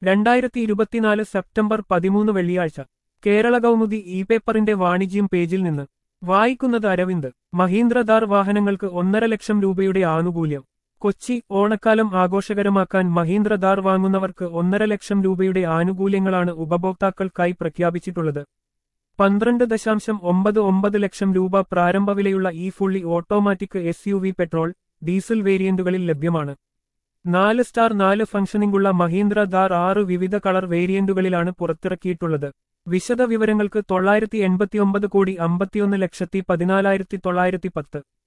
രണ്ടായിരത്തി ഇരുപത്തിനാല് സെപ്റ്റംബർ പതിമൂന്ന് വെള്ളിയാഴ്ച കേരള കൗമുദി ഇ പേപ്പറിന്റെ വാണിജ്യം പേജിൽ നിന്ന് വായിക്കുന്നത് അരവിന്ദ് മഹീന്ദ്രദാർ വാഹനങ്ങൾക്ക് ഒന്നര ലക്ഷം രൂപയുടെ ആനുകൂല്യം കൊച്ചി ഓണക്കാലം ആഘോഷകരമാക്കാൻ മഹീന്ദ്രദാർ വാങ്ങുന്നവർക്ക് ഒന്നര ലക്ഷം രൂപയുടെ ആനുകൂല്യങ്ങളാണ് ഉപഭോക്താക്കൾക്കായി പ്രഖ്യാപിച്ചിട്ടുള്ളത് പന്ത്രണ്ട് ദശാംശം ഒമ്പത് ഒമ്പത് ലക്ഷം രൂപ പ്രാരംഭ വിലയുള്ള ഈ fully automatic S U V petrol diesel വേരിയന്റുകളിൽ ലഭ്യമാണ് നാല് സ്റ്റാർ നാല് ഫംഗ്ഷനിംഗുള്ള മഹീന്ദ്ര ദാർ ആറ് വിവിധ കളർ വേരിയന്റുകളിലാണ് പുറത്തിറക്കിയിട്ടുള്ളത് വിശദ വിവരങ്ങൾക്ക് തൊള്ളായിരത്തി എൺപത്തിയൊമ്പത് കോടി അമ്പത്തിയൊന്ന് ലക്ഷത്തി പതിനാലായിരത്തി തൊള്ളായിരത്തി പത്ത്